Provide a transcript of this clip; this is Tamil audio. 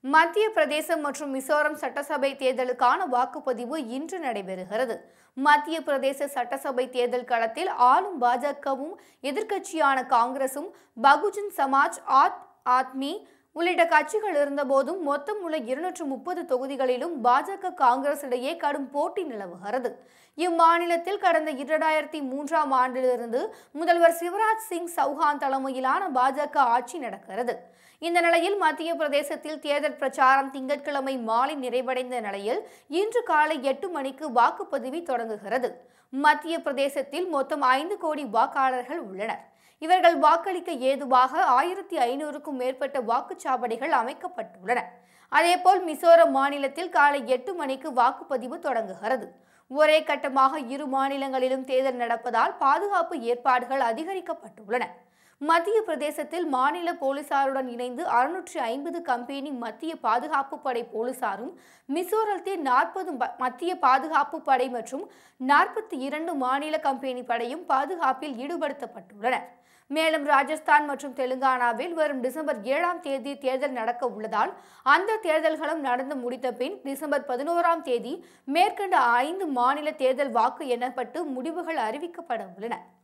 மத்திய பிரதேசம் மற்றும் மிசோரம் சட்டசபை தேர்தலுக்கான வாக்குப்பதிவு இன்று நடைபெறுகிறது மத்திய பிரதேச சட்டசபை தேர்தல் களத்தில் ஆளும் பாஜகவும் எதிர்க்கட்சியான காங்கிரசும் பகுஜன் சமாஜ் ஆத் ஆத்மி உள்ளிட்ட கட்சிகள் இருந்தபோதும் மொத்தம் உள்ள இருநூற்று முப்பது தொகுதிகளிலும் பாஜக காங்கிரஸ் இடையே கடும் போட்டி நிலவுகிறது இம்மாநிலத்தில் கடந்த இரண்டாயிரத்தி மூன்றாம் ஆண்டிலிருந்து முதல்வர் சிவராஜ் சிங் சௌஹான் தலைமையிலான பாஜக ஆட்சி நடக்கிறது இந்த நிலையில் மத்திய பிரதேசத்தில் தேர்தல் பிரச்சாரம் திங்கட்கிழமை மாலை நிறைவடைந்த நிலையில் இன்று காலை எட்டு மணிக்கு வாக்குப்பதிவு தொடங்குகிறது மத்திய பிரதேசத்தில் மொத்தம் ஐந்து கோடி வாக்காளர்கள் உள்ளனர் இவர்கள் வாக்களிக்க ஏதுவாக ஆயிரத்தி ஐநூறுக்கும் மேற்பட்ட வாக்குச்சாவடிகள் அமைக்கப்பட்டுள்ளன அதேபோல் மிசோரம் மாநிலத்தில் காலை எட்டு மணிக்கு வாக்குப்பதிவு தொடங்குகிறது ஒரே கட்டமாக இரு மாநிலங்களிலும் தேர்தல் நடப்பதால் பாதுகாப்பு ஏற்பாடுகள் அதிகரிக்கப்பட்டுள்ளன மத்திய பிரதேசத்தில் மாநில போலீசாருடன் இணைந்து அறுநூற்றி ஐம்பது கம்பெனி மத்திய பாதுகாப்பு படை போலீசாரும் மிசோரத்தில் நாற்பது மத்திய பாதுகாப்பு படை மற்றும் நாற்பத்தி இரண்டு மாநில கம்பெனி படையும் பாதுகாப்பில் ஈடுபடுத்தப்பட்டுள்ளனர் மேலும் ராஜஸ்தான் மற்றும் தெலுங்கானாவில் வரும் டிசம்பர் ஏழாம் தேதி தேர்தல் நடக்க உள்ளதால் அந்த தேர்தல்களும் நடந்து முடித்த பின் டிசம்பர் பதினோராம் தேதி மேற்கண்ட ஐந்து மாநில தேர்தல் வாக்கு எண்ணப்பட்டு முடிவுகள் அறிவிக்கப்பட உள்ளன